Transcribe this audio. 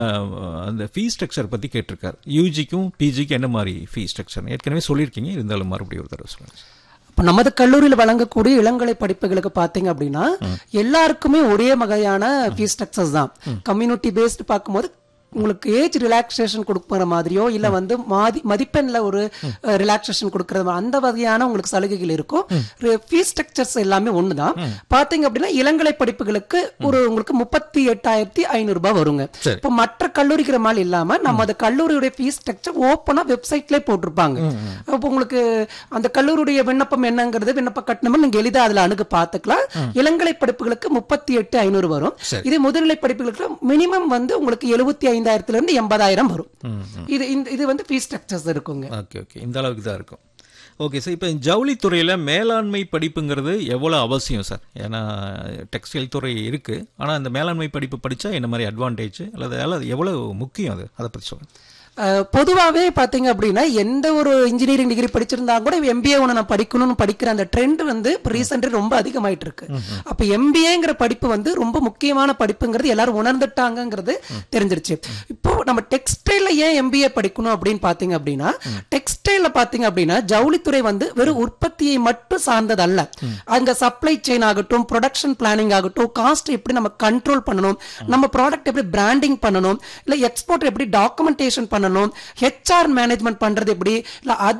அந்த ஃபீ ஸ்ட்ரக்சர் பற்றி கேட்டிருக்காரு யூஜிக்கும் பிஜிக்கும் என்ன மாதிரி ஃபீ ஸ்ட்ரக்சர் ஏற்கனவே சொல்லியிருக்கீங்க இருந்தாலும் மறுபடியும் ஒரு தடவை சொல்லுங்கள் இப்போ நமது கல்லூரியில் வழங்கக்கூடிய இளங்கலை படிப்புகளுக்கு பார்த்தீங்க அப்படின்னா எல்லாருக்குமே ஒரே வகையான ஃபீஸ் ஸ்ட்ரக்சர்ஸ் தான் கம்யூனிட்டி பேஸ்டு பார்க்கும்போது உங்களுக்கு ஏஜ் ரிலாக்ஸேஷன் கொடுக்குற மாதிரியோ இல்ல வந்து மாதி மதிப்பெண்ல ஒரு ரிலாக்ஸேஷன் கொடுக்கறது மாதிரி அந்த வகையான உங்களுக்கு சலுகைகள் இருக்கும் ஃபீஸ் ஸ்ட்ரக்சர்ஸ் எல்லாமே ஒண்ணுதான் பாத்தீங்க அப்படின்னா இளங்கலை படிப்புகளுக்கு ஒரு உங்களுக்கு முப்பத்தி எட்டாயிரத்தி ஐநூறு ரூபாய் வருங்க சரி. இப்போ மற்ற கல்லூரிக்கிற மாதிரி இல்லாம நம்ம அந்த கல்லூரியுடைய ஃபீஸ் ஸ்ட்ரக்சர் ஓப்பனா வெப்சைட்லேயே போட்டிருப்பாங்க அப்போ உங்களுக்கு அந்த கல்லூரியுடைய விண்ணப்பம் என்னங்கிறது விண்ணப்ப கட்டணம் நீங்க எளிதா அதுல அணுக பார்த்துக்கலாம் இளங்கலை படிப்புகளுக்கு முப்பத்தி எட்டு ஐநூறு வரும் சரி. இது முதுநிலை படிப்புகளுக்கு மினிமம் வந்து உங்களுக்கு எழுபத்தி ஐந்தாயிரத்துல இருந்து எண்பதாயிரம் வரும் இது இந்த இது வந்து ஃபீஸ் ஸ்ட்ரக்சர்ஸ் இருக்குங்க ஓகே ஓகே இந்த அளவுக்கு தான் இருக்கும் ஓகே சார் இப்போ ஜவுளித்துறையில் மேலாண்மை படிப்புங்கிறது எவ்வளோ அவசியம் சார் ஏன்னா டெக்ஸ்டைல் துறை இருக்குது ஆனால் அந்த மேலாண்மை படிப்பு படித்தா என்ன மாதிரி அட்வான்டேஜ் அல்லது அல்லது எவ்வளோ முக்கியம் அது அதை பற்றி சொல்லுங்கள் அஹ், பொதுவாவே பாத்தீங்க அப்படின்னா எந்த ஒரு இன்ஜினியரிங் டிகிரி படிச்சிருந்தா கூட எம்பிஏ ஒன்று நான் படிக்கணும்னு படிக்கிற அந்த ட்ரெண்ட் வந்து இப்போ ரீசெண்டாக ரொம்ப அதிகமாயிட்டு இருக்கு அப்ப எம்பிஏங்கிற படிப்பு வந்து ரொம்ப முக்கியமான படிப்புங்கிறது எல்லாரும் உணர்ந்துட்டாங்கங்கிறது தெரிஞ்சிருச்சு இப்போ நம்ம டெக்ஸ்டைல ஏன் எம்பிஏ படிக்கணும் அப்படின்னு பாத்தீங்க அப்படின்னா டெக்ஸ்டைல பாத்தீங்க அப்படின்னா ஜவுளித்துறை வந்து வெறும் உற்பத்தியை மட்டும் சார்ந்தது அல்ல அங்க சப்ளை செயின் ஆகட்டும் ப்ரொடக்ஷன் பிளானிங் ஆகட்டும் காஸ்ட் எப்படி நம்ம கண்ட்ரோல் பண்ணணும் நம்ம ப்ராடக்ட் எப்படி பிராண்டிங் பண்ணணும் இல்ல எக்ஸ்போர்ட் எப்படி டாக்குமெண்டேஷன் பண்ணணும் ஹெச்ஆர் மேனேஜ்மெண்ட் பண்றது எப்படி இல்ல